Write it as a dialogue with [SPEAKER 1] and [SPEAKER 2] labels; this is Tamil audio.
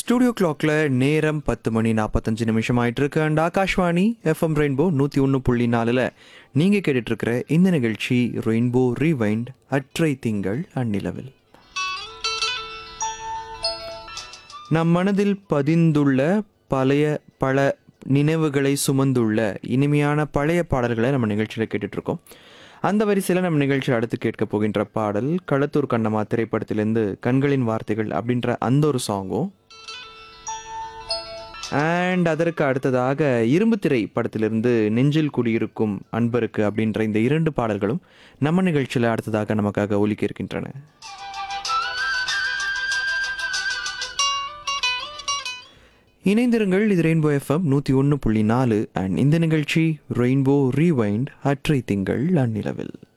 [SPEAKER 1] ஸ்டூடியோ கிளாக்ல நேரம் பத்து மணி நாற்பத்தஞ்சு நிமிஷம் ஆயிட்டு இருக்கு அண்ட் ஆகாஷ்வாணி எஃப்எம் ரெயின்போ நூற்றி ஒன்று புள்ளி நாலில் நீங்கள் கேட்டுட்டு இருக்கிற இந்த நிகழ்ச்சி ரெயின்போ ரீவைண்ட் அற்றை திங்கள் அந்நிலவில் நம் மனதில் பதிந்துள்ள பழைய பல நினைவுகளை சுமந்துள்ள இனிமையான பழைய பாடல்களை நம்ம நிகழ்ச்சியில் கேட்டுட்டு இருக்கோம் அந்த வரிசையில் நம்ம நிகழ்ச்சியில் அடுத்து கேட்க போகின்ற பாடல் களத்தூர் கண்ணம்மா திரைப்படத்திலேருந்து கண்களின் வார்த்தைகள் அப்படின்ற அந்த ஒரு சாங்கும் அண்ட் அதற்கு அடுத்ததாக இரும்பு திரை படத்திலிருந்து நெஞ்சில் குடியிருக்கும் அன்பருக்கு அப்படின்ற இந்த இரண்டு பாடல்களும் நம்ம நிகழ்ச்சியில் அடுத்ததாக நமக்காக ஒலிக்க இருக்கின்றன இணைந்திருங்கள் இது ரெயின்போ எஃப்எம் நூற்றி ஒன்று புள்ளி நாலு அண்ட் இந்த நிகழ்ச்சி ரெயின்போ ரீவைண்ட் அற்றை திங்கள் அந்நிலவில்